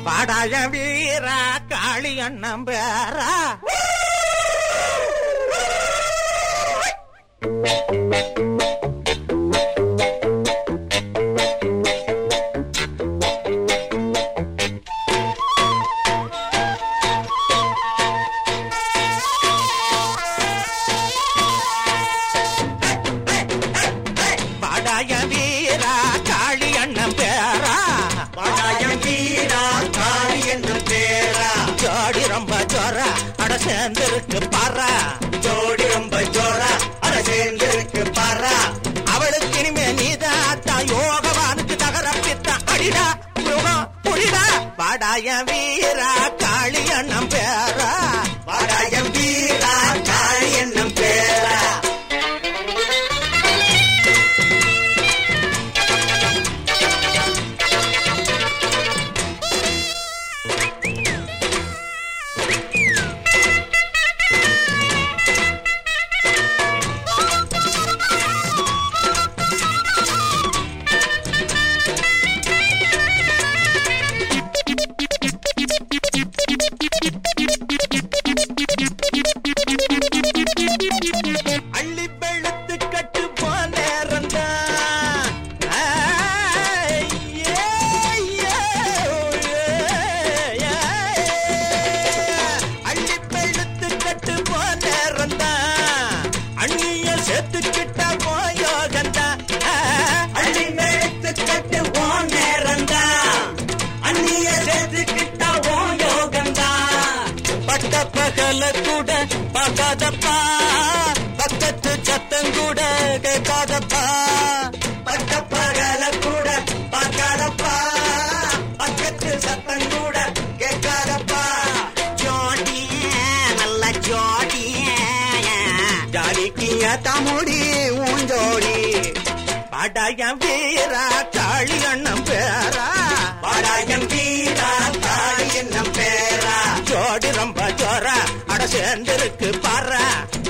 பாடாய வீரா காளி அண்ணம் பேரா பாடாய வீரா காளி அண்ணம் பேரா பாடாயம் வீரா காளி என்னும் பேரா ஜோடி ரொம்ப ஜோர அட சேர்ந்திருக்கு பாரா ஜோடி ரொம்ப ஜோரா அட சேர்ந்திருக்கு பாரா அவளுக்கு இனிமே நீதாத்தா யோகவானுக்கு தகரப்பித்தா அடிடா யோகம் புரிடா பாடாய வீரா காளி அண்ணம் பேரா பாடாயம் வீரா காளி என்னும் பேரா அள்ளி வெளுத்து கட்டு போனேரண்டா அள்ளி வெளுத்து கட்டு போனேரண்டா அண்ணிய சேர்த்துக்கிட்ட போயோகண்டா அள்ளி மேத்து கட்டு ஓ நேரந்தா அந்நிய சேர்த்துக்கிட்டா ஓ யோகந்தா பட்ட பகல கூட பார்க்காதப்பா பக்கத்து சத்தம் கூட கேட்காதப்பா பட்ட பகல கூட பார்க்காதப்பா பக்கத்து சத்தம் கூட கேட்காதப்பா ஜோடிய நல்ல ஜோடிய ஜாலிக்கிய தமுடி ஊஞ்சோடி படைய வீரா காளி அண்ணம் பேரா பாடாயம் வீரா காளி என்னும் பேரா ஜோடி ரொம்ப ஜோரா அட சேர்ந்திருக்கு பாரா